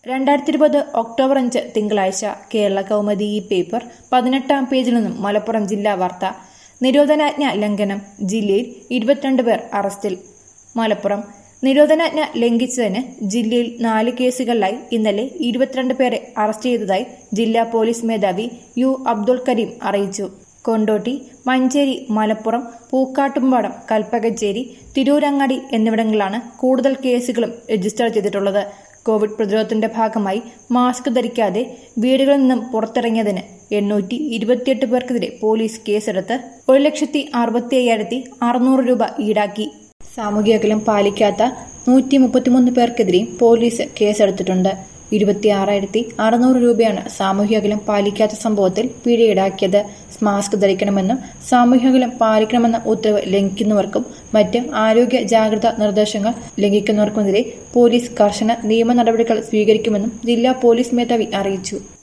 രണ്ടായിരത്തി ഇരുപത് ഒക്ടോബർ അഞ്ച് തിങ്കളാഴ്ച കേരള കൗമുദി ഈ പേപ്പർ പതിനെട്ടാം പേജിൽ നിന്നും മലപ്പുറം ജില്ലാ വാർത്ത നിരോധനാജ്ഞ ലംഘനം ജില്ലയിൽ ഇരുപത്തിരണ്ട് പേർ അറസ്റ്റിൽ മലപ്പുറം നിരോധനാജ്ഞ ലംഘിച്ചതിന് ജില്ലയിൽ നാല് കേസുകളിലായി ഇന്നലെ ഇരുപത്തിരണ്ട് പേരെ അറസ്റ്റ് ചെയ്തതായി ജില്ലാ പോലീസ് മേധാവി യു അബ്ദുൾ കരീം അറിയിച്ചു കൊണ്ടോട്ടി മഞ്ചേരി മലപ്പുറം പൂക്കാട്ടുംപാടം കൽപ്പകച്ചേരി തിരൂരങ്ങാടി എന്നിവിടങ്ങളിലാണ് കൂടുതൽ കേസുകളും രജിസ്റ്റർ ചെയ്തിട്ടുള്ളത് കോവിഡ് പ്രതിരോധത്തിന്റെ ഭാഗമായി മാസ്ക് ധരിക്കാതെ വീടുകളിൽ നിന്നും പുറത്തിറങ്ങിയതിന് എണ്ണൂറ്റി ഇരുപത്തിയെട്ട് പേർക്കെതിരെ പോലീസ് കേസെടുത്ത് ഒരു ലക്ഷത്തി അറുപത്തി അയ്യായിരത്തി അറുന്നൂറ് രൂപ ഈടാക്കി സാമൂഹ്യ അകലം പാലിക്കാത്ത നൂറ്റി മുപ്പത്തിമൂന്ന് പേർക്കെതിരെയും പോലീസ് കേസെടുത്തിട്ടുണ്ട് ഇരുപത്തിയാറായിരത്തി അറുന്നൂറ് രൂപയാണ് സാമൂഹ്യ അകലം പാലിക്കാത്ത സംഭവത്തിൽ പിഴ ഈടാക്കിയത് മാസ്ക് ധരിക്കണമെന്നും സാമൂഹ്യ അകലം പാലിക്കണമെന്ന ഉത്തരവ് ലംഘിക്കുന്നവർക്കും മറ്റ് ആരോഗ്യ ജാഗ്രതാ നിർദ്ദേശങ്ങൾ ലംഘിക്കുന്നവർക്കുമെതിരെ പോലീസ് കർശന നിയമ നടപടികൾ സ്വീകരിക്കുമെന്നും ജില്ലാ പോലീസ് മേധാവി അറിയിച്ചു